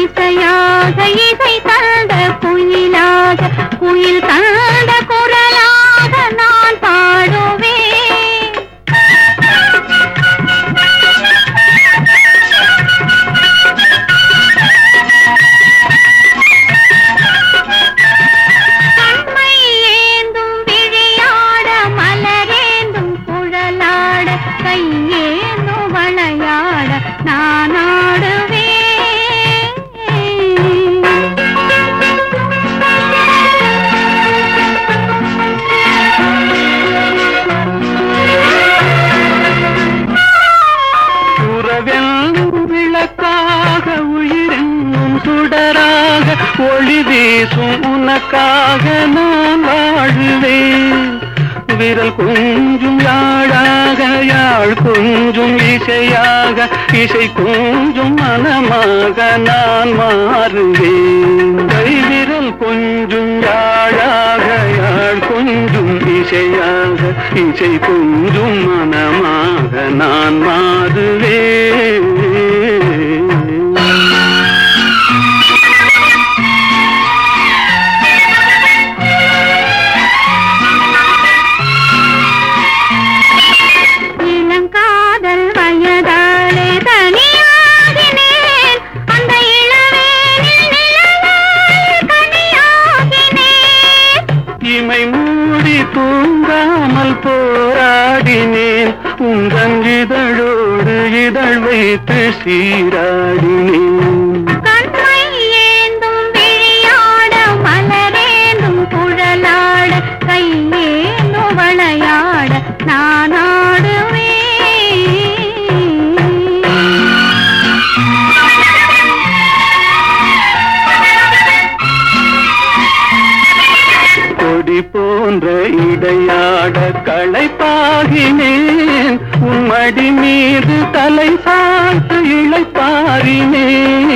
இசையாக இசை தந்த குயிலாக குயில் தந்த குரலாக நான் பாடுவேன் கண்மை ஏந்தும் விழியாட மலரேந்தும் குழலாட கையேந்தும் வளையாட நான் உறவென்னும் விளக்காக உயிரென்னும் சுடராக ஒளி வீசும் உனக்காக நான் வாழுவேன் விரல் கொஞ்சும் யாழாக யாழ் கொஞ்சும் இசையாக இசை கொஞ்சும் மனமாக நான் மாறுவேன் கை விரல் கொஞ்சும் யாழாக யாழ் கொஞ்சும் இசையாக இசை கொஞ்சும் மனமாக நான் மாறுவேன் இளங்காதல் வயதாலே தனியாகினேன் அந்த இளவேனில் நிழலாய் கனியாகினேன் இமை மூடி தூங்காமல் போராடினேன் உங்கள் இதழோடு இதழ் வைத்து சீராடினேன் கண்மை ஏந்தும் விழியாட மலரேந்தும் குழலாட கையேந்தும் வளையாட நான் ஆடுவேன் கொடி போன்ற இடையாட களைப்பாகினேன் உன் மடி மீது தலை சாய்த்து இழைப்பாரினேன்